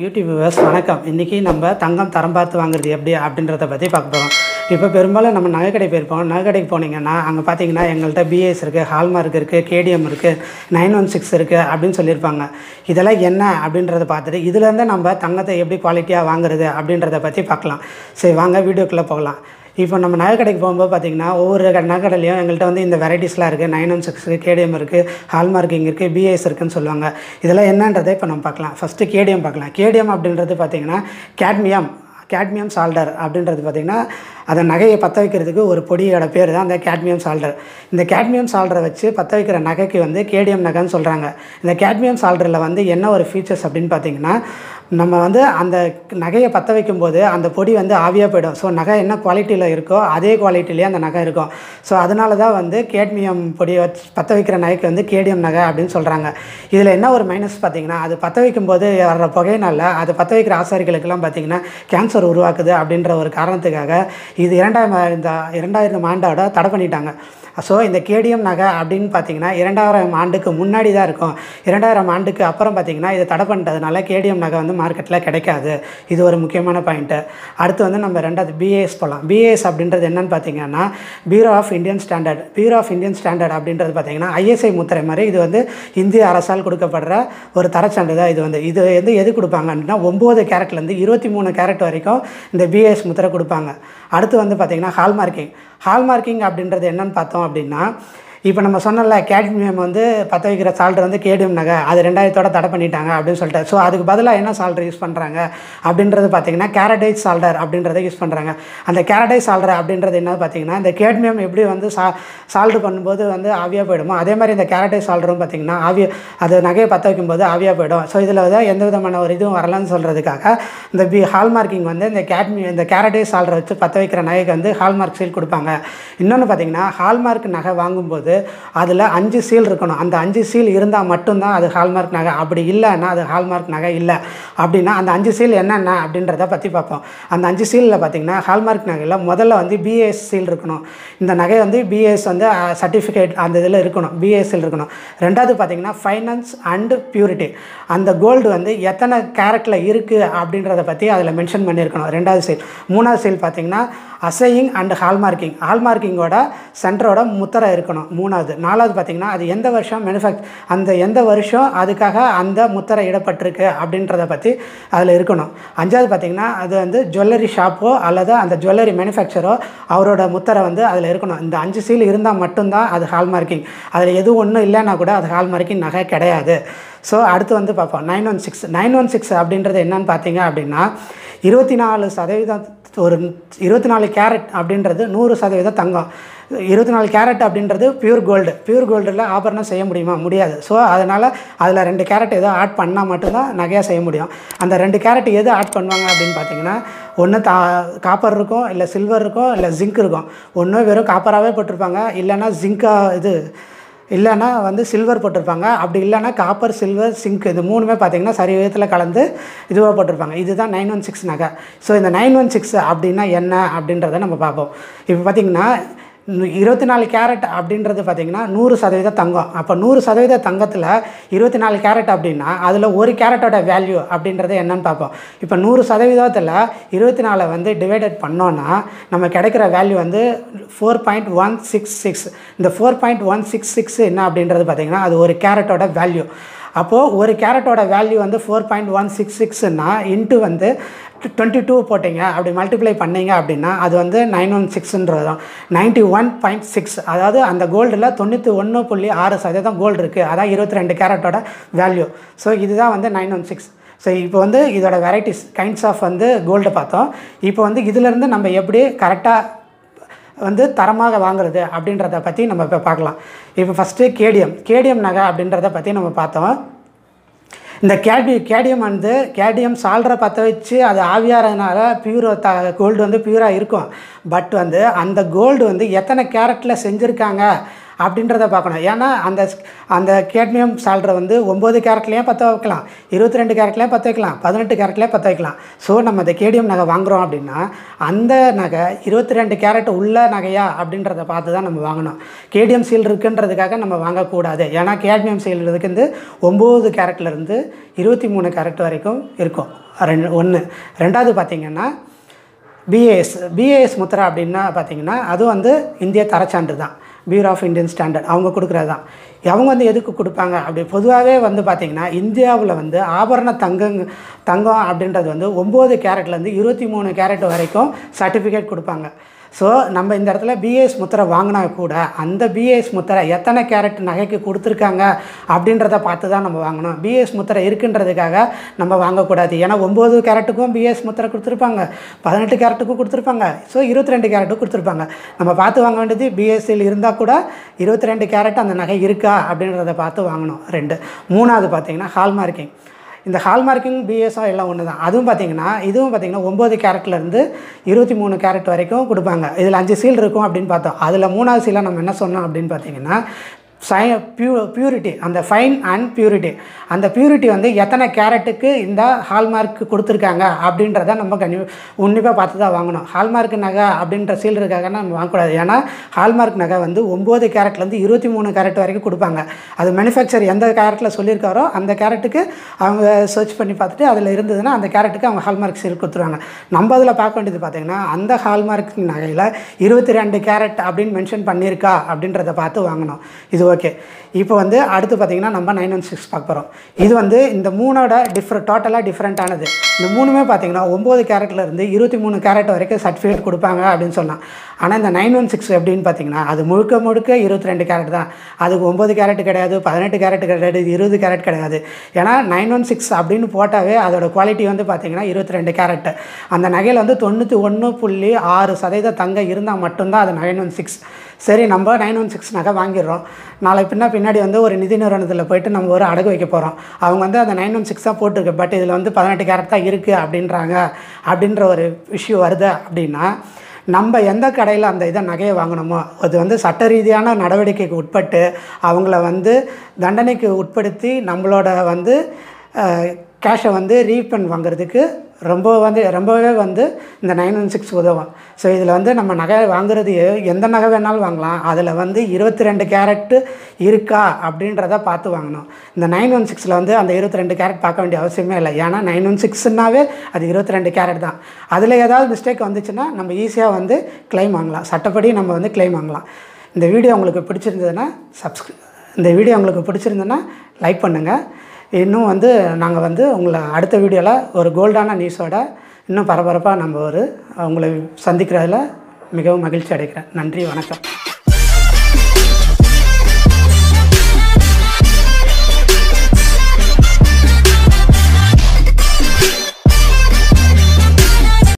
YouTube viewers வணக்கம் இன்றைக்கி நம்ம தங்கம் தரம் பார்த்து வாங்குறது எப்படி அப்படின்றத பற்றி பார்க்க போகிறோம் இப்போ பெரும்பாலும் நம்ம நகைக்கடை போயிருப்போம் நகைக்கடைக்கு போனீங்கன்னா அங்கே பார்த்தீங்கன்னா எங்கள்கிட்ட பிஎஸ் இருக்குது ஹால்மார்க் இருக்குது கேடிஎம் இருக்குது நைன் ஒன் சிக்ஸ் இருக்குது அப்படின்னு சொல்லியிருப்பாங்க இதெல்லாம் என்ன அப்படின்றத பார்த்துட்டு இதுலேருந்து நம்ம தங்கத்தை எப்படி குவாலிட்டியாக வாங்குறது அப்படின்றத பற்றி பார்க்கலாம் சரி வாங்க வீடியோக்குள்ளே போகலாம் இப்போ நம்ம நகைக்கடைக்கு போகும்போது பார்த்தீங்கன்னா ஒவ்வொரு க- நகைக்கடையிலையும் எங்கள்கிட்ட வந்து இந்த வெரைட்டிஸ்லாம் இருக்குது நைன் ஒன் சிக்ஸ் கேடிஎம் இருக்குது ஹால்மார்க்கிங் இருக்குது பிஎஸ் இருக்குன்னு சொல்லுவாங்க இதெல்லாம் என்னன்றதை இப்போ நம்ம பார்க்கலாம் ஃபஸ்ட்டு கேடிஎம் பார்க்கலாம் கேடிஎம் அப்படின்றது பார்த்தீங்கன்னா கேட்மியம் கேட்மியம் சால்டர் அப்படின்றது பார்த்திங்கன்னா அந்த நகையை பற்ற வைக்கிறதுக்கு ஒரு பொடியோட பேர் தான் அந்த கேட்மியம் சால்டர் இந்த கேட்மியம் சால்டரை வச்சு பற்ற வைக்கிற நகைக்கு வந்து கேடிஎம் நகைன்னு சொல்கிறாங்க இந்த கேட்மியம் சால்டரில் வந்து என்ன ஒரு ஃபீச்சர்ஸ் அப்படின்னு பார்த்தீங்கன்னா நம்ம வந்து அந்த நகையை பற்ற வைக்கும்போது அந்த பொடி வந்து ஆவியாக போயிடும் ஸோ நகை என்ன குவாலிட்டியில் இருக்கோ அதே குவாலிட்டிலேயே அந்த நகை இருக்கும் ஸோ அதனால தான் வந்து கேட்மியம் பொடியை வச்சு பற்ற வைக்கிற நகைக்கு வந்து கேடிஎம் நகை அப்படின்னு சொல்கிறாங்க இதில் என்ன ஒரு மைனஸ் பார்த்தீங்கன்னா அது பற்ற வைக்கும்போது வர்ற புகையினால அது பற்ற வைக்கிற ஆசாரிகளுக்கெல்லாம் பார்த்தீங்கன்னா கேன்சர் உருவாக்குது அப்படின்ற ஒரு காரணத்துக்காக இது இரண்டாயிரம் இந்த இரண்டாயிரம் ஆண்டோட தடை பண்ணிட்டாங்க ஸோ இந்த கேடிஎம் நகை அப்படின்னு பார்த்தீங்கன்னா இரண்டாயிரம் ஆண்டுக்கு முன்னாடி தான் இருக்கும் இரண்டாயிரம் ஆண்டுக்கு அப்புறம் பார்த்தீங்கன்னா இதை தடை பண்ணிட்டதுனால கேடிஎம் நகை வந்து மார்க்கெட்டில் கிடைக்காது இது ஒரு முக்கியமான பாயிண்ட்டு அடுத்து வந்து நம்ம ரெண்டாவது பிஏஎஸ் போகலாம் பிஏஎஸ் அப்படின்றது என்னன்னு பார்த்தீங்கன்னா bureau of Indian standard bureau of Indian standard அப்படின்றது பார்த்தீங்கன்னா ஐஎஸ்ஐ முத்திரை மாதிரி இது வந்து இந்திய அரசால் கொடுக்கப்படுற ஒரு தரச்சான்றிதழ் இது வந்து இது வந்து எது கொடுப்பாங்க அப்படின்னா ஒம்பது கேரட்லேருந்து இருபத்தி மூணு கேரட் வரைக்கும் இந்த பிஏஎஸ் முத்திரை கொடுப்பாங்க அடுத்து வந்து பார்த்திங்கன்னா ஹால்மார்க்கிங் ஹால்மார்க்கிங் அப்படின்றது என்னன்னு பார்த்தோம் அப்படின்னா இப்போ நம்ம சொன்னல கேட்மியம் வந்து பற்ற வைக்கிற சால்ட்ரு வந்து கேடிஎம் நகை அது ரெண்டாயிரத்தோட தடை பண்ணிட்டாங்க அப்படின்னு சொல்லிட்டு ஸோ அதுக்கு பதிலாக என்ன சால்டர் யூஸ் பண்ணுறாங்க அப்படின்றது பார்த்தீங்கன்னா கேரடைஸ் சால்டர் அப்படின்றத யூஸ் பண்ணுறாங்க அந்த கேரடைஸ் சால்டர் அப்படின்றது என்ன பார்த்தீங்கன்னா இந்த கேட்மியம் எப்படி வந்து சா சால்ட்ரு பண்ணும்போது வந்து ஆவியாக போயிடுமோ அதே மாதிரி இந்த கேரடைஸ் சால்டரும் பார்த்தீங்கன்னா ஆவிய அது நகையை பற்ற வைக்கும்போது ஆவியாக போயிடும் ஸோ இதில் வந்து எந்த விதமான ஒரு இதுவும் வரலன்னு சொல்கிறதுக்காக இந்த பி ஹால்மார்க்கிங் வந்து இந்த கேட்மி இந்த கேரடைஸ் சால்டரை வச்சு பற்ற வைக்கிற நகைக்கு வந்து ஹால்மார்க் சீல் கொடுப்பாங்க இன்னொன்று பார்த்தீங்கன்னா ஹால்மார்க் நகை வாங்கும்போது அதில் அஞ்சு சீல் இருக்கணும் அந்த அஞ்சு சீல் இருந்தால் மட்டும்தான் அது ஹால்மார்க் நகை அப்படி இல்லைன்னா அது ஹால்மார்க் நகை இல்லை அப்படின்னா அந்த அஞ்சு சீல் என்னென்ன அப்படின்றத பற்றி பார்ப்போம் அந்த அஞ்சு சீலில் பார்த்தீங்கன்னா ஹால்மார்க் நகையில் முதல்ல வந்து பிஏஎஸ் சீல் இருக்கணும் இந்த நகை வந்து பிஏஎஸ் வந்து சர்டிஃபிகேட் அந்த இதில் இருக்கணும் பிஏஎஸ் சீல் இருக்கணும் ரெண்டாவது பார்த்தீங்கன்னா ஃபைனான்ஸ் அண்டு பியூரிட்டி அந்த கோல்டு வந்து எத்தனை கேரட்டில் இருக்குது அப்படின்றத பற்றி அதில் மென்ஷன் பண்ணியிருக்கணும் ரெண்டாவது சீல் மூணாவது சீல் பார்த்தீங்கன்னா அசையிங் அண்ட் ஹால்மார்க்கிங் ஹால்மார்க்கிங்கோட சென்டரோட முத்திரை இருக்கணும் மூணாவது நாலாவது பார்த்தீங்கன்னா அது எந்த வருஷம் மேனுஃபேக்ச் அந்த எந்த வருஷம் அதுக்காக அந்த முத்திரை இடப்பட்டிருக்கு அப்படின்றத பற்றி அதில் இருக்கணும் அஞ்சாவது பார்த்தீங்கன்னா அது வந்து ஜுவல்லரி ஷாப்போ அல்லது அந்த ஜுவல்லரி மேனுஃபேக்சரோ அவரோட முத்திரை வந்து அதில் இருக்கணும் இந்த அஞ்சு சீல் இருந்தால் மட்டும்தான் அது ஹால்மார்க்கிங் அதில் எதுவும் ஒன்றும் இல்லைன்னா கூட அது ஹால்மார்க்கிங் நகை கிடையாது ஸோ அடுத்து வந்து பார்ப்போம் nine one six nine one six அப்படின்றது என்னன்னு பார்த்தீங்க அப்படின்னா இருபத்தி நாலு சதவீதம் ஒரு இருபத்தி நாலு கேரட் அப்படின்றது நூறு சதவீதம் தங்கம் இருபத்தி நாலு கேரட் அப்படின்றது பியூர் கோல்டு பியூர் கோல்டில் ஆபரணம் செய்ய முடியுமா முடியாது ஸோ அதனால் அதில் ரெண்டு கேரட் ஏதோ ஆட் பண்ணால் மட்டும்தான் நகையாக செய்ய முடியும் அந்த ரெண்டு கேரட் எது ஆட் பண்ணுவாங்க அப்படின்னு பார்த்தீங்கன்னா ஒன்று தா காப்பர் இருக்கும் இல்லை சில்வர் இருக்கும் இல்லை ஜிங்க் இருக்கும் ஒன்று வெறும் காப்பராகவே போட்டிருப்பாங்க இல்லைன்னா ஜிங்கா இது இல்லைன்னா வந்து சில்வர் போட்டிருப்பாங்க அப்படி இல்லைன்னா காப்பர் சில்வர் சிங்க் இது மூணுமே பார்த்தீங்கன்னா சரி விதத்தில் கலந்து இதுவாக போட்டிருப்பாங்க இதுதான் நைன் ஒன் சிக்ஸ் நகை ஸோ இந்த நைன் ஒன் சிக்ஸ் அப்படின்னா என்ன அப்படின்றத நம்ம பார்ப்போம் இப்போ பார்த்தீங்கன்னா இருபத்தி நாலு கேரட் அப்படின்றது பார்த்தீங்கன்னா நூறு சதவீத தங்கம் அப்போ நூறு சதவீத தங்கத்தில் இருபத்தி நாலு கேரட் அப்படின்னா அதில் ஒரு கேரட்டோட வேல்யூ அப்படின்றது என்னன்னு பார்ப்போம் இப்போ நூறு சதவீதத்தில் இருபத்தி நாலை வந்து டிவைடட் பண்ணோன்னா நம்ம கிடைக்கிற வேல்யூ வந்து four point one six six இந்த four point one six six என்ன அப்படின்றது பார்த்தீங்கன்னா அது ஒரு கேரட்டோட வேல்யூ அப்போது ஒரு கேரட்டோட வேல்யூ வந்து ஃபோர் பாயிண்ட் ஒன் சிக்ஸ் சிக்ஸ்னா இன்ட்டு வந்து டுவெண்ட்டி டூ போட்டிங்க அப்படி மல்டிப்ளை பண்ணீங்க அப்படின்னா அது வந்து நைன் ஒன் சிக்ஸ்ன்றது தான் நைன்ட்டி ஒன் பாயிண்ட் சிக்ஸ் அதாவது அந்த கோல்டில் தொண்ணூற்றி ஒன்று புள்ளி ஆறு சதவீதம் கோல்டு இருக்குது அதான் இருபத்தி ரெண்டு கேரட்டோட வேல்யூ ஸோ இதுதான் வந்து நைன் ஒன் சிக்ஸ் ஸோ இப்போ வந்து இதோட வெரைட்டிஸ் கைண்ட்ஸ் ஆஃப் வந்து கோல்டு பார்த்தோம் இப்போ வந்து இதிலேருந்து நம்ம எப்படி கரெக்டாக வந்து தரமாக வாங்குறது அப்படின்றத பற்றி நம்ம இப்போ பார்க்கலாம் இப்போ ஃபஸ்ட்டு கேடிஎம் கேடிஎம் நகை அப்படின்றத பற்றி நம்ம பார்த்தோம் இந்த கேடி கேடியம் வந்து கேடியம் சால்ரை பற்ற வச்சு அது ஆவியாகிறதுனால பியூர் த கோல்டு வந்து பியூராக இருக்கும் பட் வந்து அந்த கோல்டு வந்து எத்தனை கேரட்டில் செஞ்சுருக்காங்க அப்படின்றத பார்க்கணும் ஏன்னா அந்த அந்த கேட்மியம் சால்ரை வந்து ஒம்பது கேரட்லேயும் பற்ற வைக்கலாம் இருபத்தி ரெண்டு கேரட்லேயும் பற்ற வைக்கலாம் பதினெட்டு கேரட்லேயும் பற்ற வைக்கலாம் ஸோ நம்ம இந்த கேடிஎம் நகை வாங்குகிறோம் அப்படின்னா அந்த நகை இருபத்தி ரெண்டு கேரட் உள்ள நகையா அப்படின்றத பார்த்து தான் நம்ம வாங்கணும் கேடிஎம் சீல் இருக்குன்றதுக்காக நம்ம வாங்கக்கூடாது ஏன்னா கேட்மியம் சீல் இதுக்கு வந்து ஒம்பது கேரட்லேருந்து இருபத்தி மூணு கேரட் வரைக்கும் இருக்கும் ரெண்டு ஒன்று ரெண்டாவது பார்த்தீங்கன்னா பிஏஎஸ் பிஏஎஸ் முத்ரா அப்படின்னா பார்த்தீங்கன்னா அது வந்து இந்திய தரச்சான்று தான் பியூரோ ஆஃப் இந்தியன் ஸ்டாண்டர்ட் அவங்க கொடுக்குறது தான் அவங்க வந்து எதுக்கு கொடுப்பாங்க அப்படி பொதுவாகவே வந்து பார்த்திங்கன்னா இந்தியாவில் வந்து ஆபரண தங்கங்க தங்கம் அப்படின்றது வந்து ஒம்பது கேரட்லேருந்து இருபத்தி மூணு கேரட் வரைக்கும் சர்டிஃபிகேட் கொடுப்பாங்க ஸோ நம்ம இந்த இடத்துல பிஏஎஸ் முத்திரை வாங்கினா கூட அந்த பிஏஎஸ் முத்திரை எத்தனை கேரட் நகைக்கு கொடுத்துருக்காங்க அப்படின்றத பார்த்து தான் நம்ம வாங்கணும் பிஏஎஸ் முத்திரை இருக்குன்றதுக்காக நம்ம வாங்கக்கூடாது ஏன்னா ஒம்பது கேரட்டுக்கும் பிஏஎஸ் முத்திரை கொடுத்துருப்பாங்க பதினெட்டு கேரட்டுக்கும் கொடுத்துருப்பாங்க ஸோ இருபத்தி ரெண்டு கேரட்டுக்கும் கொடுத்துருப்பாங்க நம்ம பார்த்து வாங்க வேண்டியது பிஎஸ்சியில் இருந்தால் கூட இருபத்தி ரெண்டு கேரட் அந்த நகை இருக்கா அப்படின்றத பார்த்து வாங்கணும் ரெண்டு மூணாவது பார்த்தீங்கன்னா ஹால்மார்க்கிங் இந்த ஹால்மார்க்கிங் பிஎஸ்ஓ எல்லாம் ஒன்று தான் அதுவும் பார்த்தீங்கன்னா இதுவும் பார்த்தீங்கன்னா ஒம்பது கேரட்லேருந்து இருபத்தி மூணு கேரட் வரைக்கும் கொடுப்பாங்க இதில் அஞ்சு சீல் இருக்கும் அப்படின்னு பார்த்தோம் அதில் மூணாவது சீலை நம்ம என்ன சொன்னோம் அப்படின்னு பார்த்தீங்கன்னா சை பியூ பியூரிட்டி அந்த ஃபைன் அண்ட் பியூரிட்டி அந்த பியூரிட்டி வந்து எத்தனை கேரட்டுக்கு இந்த ஹால்மார்க் கொடுத்துருக்காங்க அப்படின்றத நம்ம கனி உன்னிப்பாக பார்த்து தான் வாங்கணும் ஹால்மார்க் நகை அப்படின்ற சீல் இருக்காக நம்ம வாங்கக்கூடாது ஏன்னா ஹால்மார்க் நகை வந்து ஒம்பது கேரட்லேருந்து இருபத்தி மூணு கேரட் வரைக்கும் கொடுப்பாங்க அது மேனுஃபேக்சர் எந்த கேரட்டில் சொல்லியிருக்காரோ அந்த கேரட்டுக்கு அவங்க சர்ச் பண்ணி பார்த்துட்டு அதில் இருந்ததுன்னா அந்த கேரட்டுக்கு அவங்க ஹால்மார்க் சீல் கொடுத்துருவாங்க நம்ம அதில் பார்க்க வேண்டியது பார்த்திங்கன்னா அந்த ஹால்மார்க் நகையில் இருபத்தி ரெண்டு கேரட் அப்படின்னு மென்ஷன் பண்ணியிருக்கா அப்படின்றத பார்த்து வாங்கணும் இது ஓகே இப்போ வந்து அடுத்து பார்த்திங்கன்னா நம்ம நைன் ஒன் சிக்ஸ் பார்க்க போகிறோம் இது வந்து இந்த மூணோட டிஃப்ரெண்ட் டோட்டலாக டிஃப்ரெண்ட்டானது இந்த மூணுமே பார்த்திங்கன்னா ஒம்பது கேரட்லேருந்து இருபத்தி மூணு கேரட் வரைக்கும் சர்டிஃபிகேட் கொடுப்பாங்க அப்படின்னு சொல்லலாம் ஆனால் இந்த நைன் ஒன் சிக்ஸ் எப்படின்னு பார்த்தீங்கன்னா அது முழுக்க முழுக்க இருபத்தி ரெண்டு கேரட் தான் அதுக்கு ஒம்பது கேரட் கிடையாது பதினெட்டு கேரட் கிடையாது இருபது கேரட் கிடையாது ஏன்னா நைன் ஒன் சிக்ஸ் அப்படின்னு போட்டாவே அதோட குவாலிட்டி வந்து பார்த்திங்கன்னா இருபத்தி ரெண்டு கேரட் அந்த நகையில் வந்து தொண்ணூற்றி ஒன்று புள்ளி ஆறு சதவீத தங்கம் இருந்தால் மட்டும்தான் அது நைன் ஒன் சிக்ஸ் சரி நம்ம நைன் ஒன் சிக்ஸ் நகை வாங்கிடுறோம் நாளை பின்ன பின்னாடி வந்து ஒரு நிதி நிறுவனத்தில் போயிட்டு நம்ம ஒரு அடகு வைக்க போகிறோம் அவங்க வந்து அந்த நைன் ஒன் சிக்ஸ் தான் போட்டிருக்கு பட் இதில் வந்து பதினெட்டு கேரட் தான் இருக்குது அப்படின்றாங்க அப்படின்ற ஒரு விஷயம் வருது அப்படின்னா நம்ம எந்த கடையில் அந்த இதை நகையை வாங்கினோமோ அது வந்து சட்ட ரீதியான நடவடிக்கைக்கு உட்பட்டு அவங்கள வந்து தண்டனைக்கு உட்படுத்தி நம்மளோட வந்து கேஷை வந்து ரீஃபண்ட் வாங்குறதுக்கு ரொம்ப வந்து ரொம்பவே வந்து இந்த நைன் ஒன் சிக்ஸ் உதவும் ஸோ இதில் வந்து நம்ம நகை வாங்குறது எ- எந்த நகை வேணாலும் வாங்கலாம் அதில் வந்து இருபத்தி ரெண்டு கேரட்டு இருக்கா அப்படின்றத பார்த்து வாங்கணும் இந்த நைன் ஒன் சிக்ஸில் வந்து அந்த இருபத்தி ரெண்டு கேரட் பார்க்க வேண்டிய அவசியமே இல்லை ஏன்னா நைன் ஒன் சிக்ஸ்னாவே அது இருபத்தி ரெண்டு கேரட் தான் அதில் ஏதாவது மிஸ்டேக் வந்துச்சுன்னா நம்ம ஈஸியாக வந்து க்ளைம் வாங்கலாம் சட்டப்படி நம்ம வந்து க்ளைம் வாங்கலாம் இந்த வீடியோ உங்களுக்கு பிடிச்சிருந்ததுன்னா சப்ஸ்கிரி இந்த வீடியோ உங்களுக்கு பிடிச்சிருந்ததுன்னா லைக் பண்ணுங்கள் இன்னும் வந்து நாங்கள் வந்து உங்களை அடுத்த வீடியோவில் ஒரு கோல்டான நியூஸோட இன்னும் பரபரப்பாக நம்ம ஒரு உங்களை சந்திக்கிறதுல மிகவும் மகிழ்ச்சி அடைக்கிறேன் நன்றி வணக்கம்